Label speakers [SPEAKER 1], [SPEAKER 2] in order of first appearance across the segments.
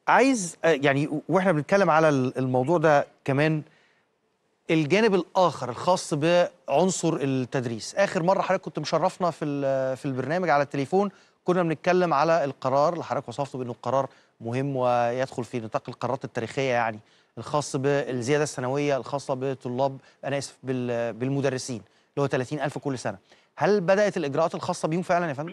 [SPEAKER 1] عايز آه، يعني واحنا بنتكلم على ال- الموضوع ده كمان الجانب الاخر الخاص بعنصر التدريس اخر مره حضرتك كنت مشرفنا في ال- في البرنامج على التليفون كنا بنتكلم على القرار اللي حضرتك وصفته بانه قرار مهم ويدخل في نطاق القرارات التاريخيه يعني الخاص بالزياده السنويه الخاصه بطلاب انا اسف بال- بالمدرسين اللي هو 30000 كل سنه هل بدات الاجراءات الخاصه بيهم فعلا يا فندم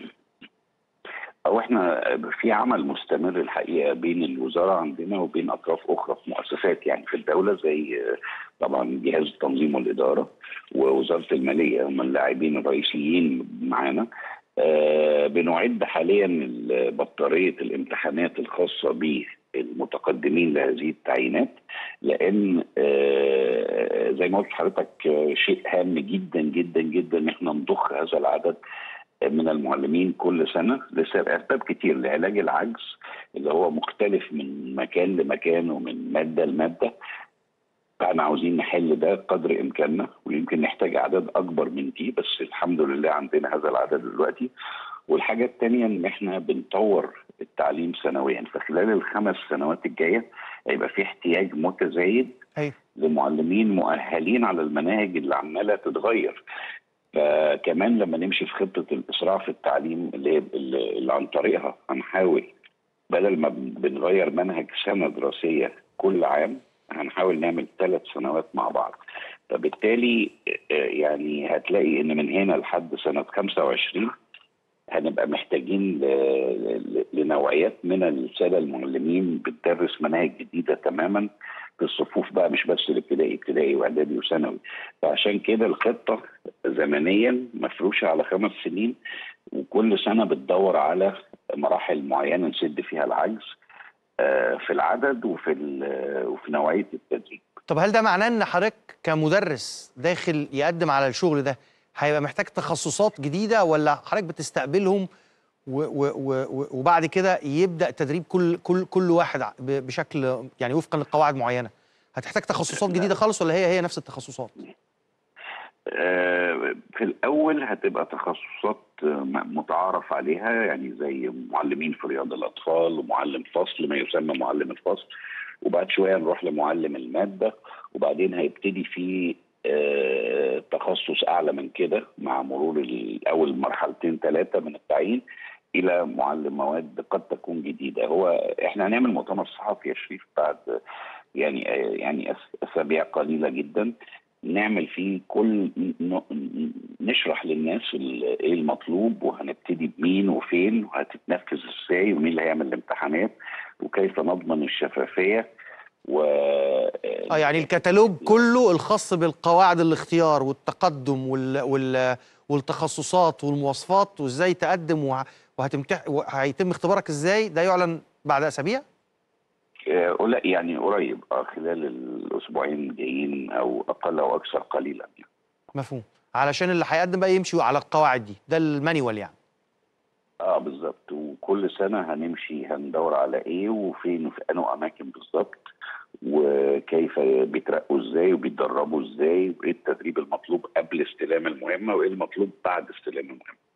[SPEAKER 2] او احنا في عمل مستمر الحقيقه بين الوزاره عندنا وبين اطراف اخرى في مؤسسات يعني في الدوله زي آه، طبعا جهاز التنظيم والاداره ووزاره الماليه هم اللاعبين الرئيسيين معانا آه، بنعد حاليا ال- بطاريه الامتحانات الخاصه بالمتقدمين لهذه التعيينات لان آه، زي ما قلت لحضرتك آه، شيء هام جدا جدا جدا ان احنا نضخ هذا العدد من المعلمين كل سنه لاسباب كتير لعلاج العجز اللي هو مختلف من مكان لمكان ومن ماده لماده فاحنا عاوزين نحل ده قدر امكاننا ويمكن نحتاج اعداد اكبر من دي بس الحمد لله عندنا هذا العدد دلوقتي والحاجه الثانيه ان احنا بنطور التعليم سنويا فخلال الخمس سنوات الجايه هيبقى في احتياج متزايد
[SPEAKER 1] ايوه
[SPEAKER 2] لمعلمين مؤهلين على المناهج اللي عماله تتغير فكمان لما نمشي في خطه الاسراع في التعليم اللي, اللي اللي عن طريقها هنحاول بدل ما بن- بنغير منهج سنه دراسيه كل عام هنحاول نعمل ثلاث سنوات مع بعض فبالتالي آه، يعني هتلاقي ان من هنا لحد سنه 25 هنبقى محتاجين ل- ل- لنوعيات من الساده المعلمين بتدرس مناهج جديده تماما في الصفوف بقى مش بس الابتدائي ابتدائي واعدادي وثانوي فعشان كده الخطه زمنيا مفروشه على خمس سنين وكل سنه بتدور على مراحل معينه نسد فيها العجز آه، في العدد وفي ال- وفي نوعيه التدريب
[SPEAKER 1] طب هل ده معناه ان حضرتك كمدرس داخل يقدم على الشغل ده هيبقى محتاج تخصصات جديده ولا حضرتك بتستقبلهم و و و و- وبعد كده يبدا تدريب كل كل كل واحد ع- ب- بشكل يعني وفقا لقواعد معينه هتحتاج تخصصات جديده خالص ولا هي هي نفس التخصصات
[SPEAKER 2] آه، في الاول هتبقى تخصصات آه، م- متعارف عليها يعني زي معلمين في رياض الاطفال ومعلم فصل ما يسمى معلم الفصل وبعد شويه نروح لمعلم الماده وبعدين هيبتدي في آه، تخصص اعلى من كده مع مرور ال- اول مرحلتين ثلاثه من التعيين الى معلم مواد قد تكون جديده هو احنا هنعمل مؤتمر صحفي يا شريف بعد يعني يعني أس- اسابيع قليله جدا نعمل فيه كل ن- ن- نشرح للناس ال- ايه المطلوب وهنبتدي بمين وفين وهتتنفذ ازاي ومين اللي هيعمل الامتحانات وكيف نضمن الشفافيه و
[SPEAKER 1] اه يعني الكتالوج كله الخاص بالقواعد الاختيار والتقدم وال وال والتخصصات والمواصفات وازاي تقدم وه- وهتمتح وهيتم اختبارك ازاي ده يعلن بعد اسابيع
[SPEAKER 2] آه، لا يعني قريب اه خلال الاسبوعين الجايين او اقل او اكثر قليلا يعني.
[SPEAKER 1] مفهوم علشان اللي هيقدم بقى يمشي على القواعد دي ده المانيوال يعني
[SPEAKER 2] اه بالظبط وكل سنه هنمشي هندور على ايه وفين وفي انه اماكن بالظبط وكيف بيترقوا ازاي وبيتدربوا ازاي وايه التدريب المطلوب قبل استلام المهمه وايه المطلوب بعد استلام المهمه